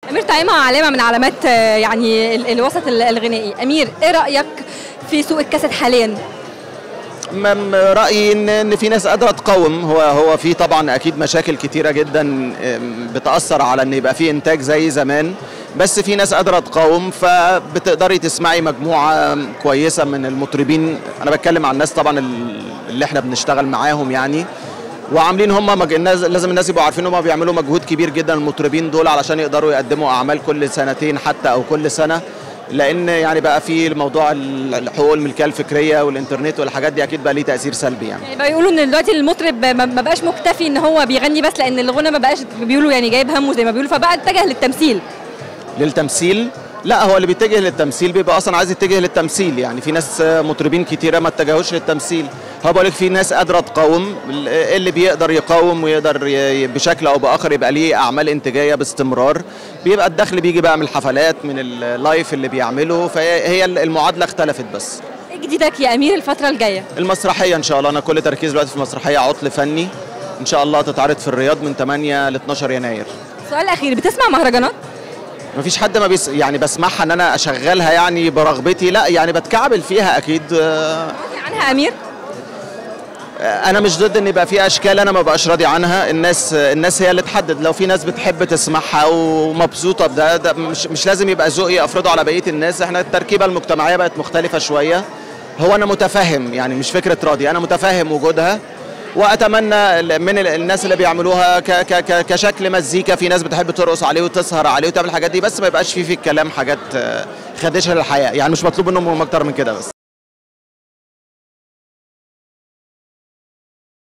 امير طعيمه علامه من علامات آه، يعني ال- الوسط ال- الغنائي امير ايه رايك في سوق الكاسيت حاليا م- رايي ان ان في ناس قادره تقاوم هو هو في طبعا اكيد مشاكل كتيره جدا أم، بتاثر على ان يبقى في انتاج زي زمان بس في ناس قادره تقاوم فبتقدري تسمعي مجموعه كويسه من المطربين انا بتكلم عن الناس طبعا ال- اللي احنا بنشتغل معاهم يعني وعاملين هم مج... الناس لازم الناس يبقوا عارفين هم بيعملوا مجهود كبير جدا المطربين دول علشان يقدروا يقدموا اعمال كل سنتين حتى او كل سنه لان يعني بقى في موضوع الحقوق الملكيه الفكريه والانترنت والحاجات دي اكيد بقى ليه تاثير سلبي يعني يعني بيقولوا ان دلوقتي المطرب ما ما بقاش مكتفي ان هو بيغني بس لان الغنى ما بقاش بيقولوا يعني جايب همه زي ما بيقولوا فبقى اتجه للتمثيل للتمثيل لا هو اللي بيتجه للتمثيل بيبقى اصلا عايز يتجه للتمثيل يعني في ناس مطربين كتيره ما اتجهوش للتمثيل هو بقول لك في ناس قادره تقاوم اللي بيقدر يقاوم ويقدر ي- بشكل او باخر يبقى ليه اعمال انتاجيه باستمرار بيبقى الدخل بيجي بقى من الحفلات من اللايف اللي بيعمله فهي المعادله اختلفت بس ايه جديدك يا امير الفتره الجايه المسرحيه ان شاء الله انا كل تركيز دلوقتي في مسرحيه عطل فني ان شاء الله تتعرض في الرياض من 8 ل 12 يناير سؤال اخير بتسمع مهرجانات مفيش حد ما بيس يعني بسمعها ان انا اشغلها يعني برغبتي لا يعني بتكعبل فيها اكيد آه، راضي عنها امير انا مش ضد ان يبقى في اشكال انا ما بقاش راضي عنها الناس الناس هي اللي تحدد لو في ناس بتحب تسمعها ومبسوطه بده ده مش مش لازم يبقى ذوقي افرضه على بقيه الناس احنا التركيبه المجتمعيه بقت مختلفه شويه هو انا متفهم يعني مش فكره راضي انا متفهم وجودها واتمنى من ال- الناس اللي بيعملوها ك ك ك كشكل مزيكا في ناس بتحب ترقص عليه وتسهر عليه وتعمل الحاجات دي بس ما يبقاش فيه في الكلام حاجات آه، خادشه للحياه يعني مش مطلوب منهم اكتر من كده بس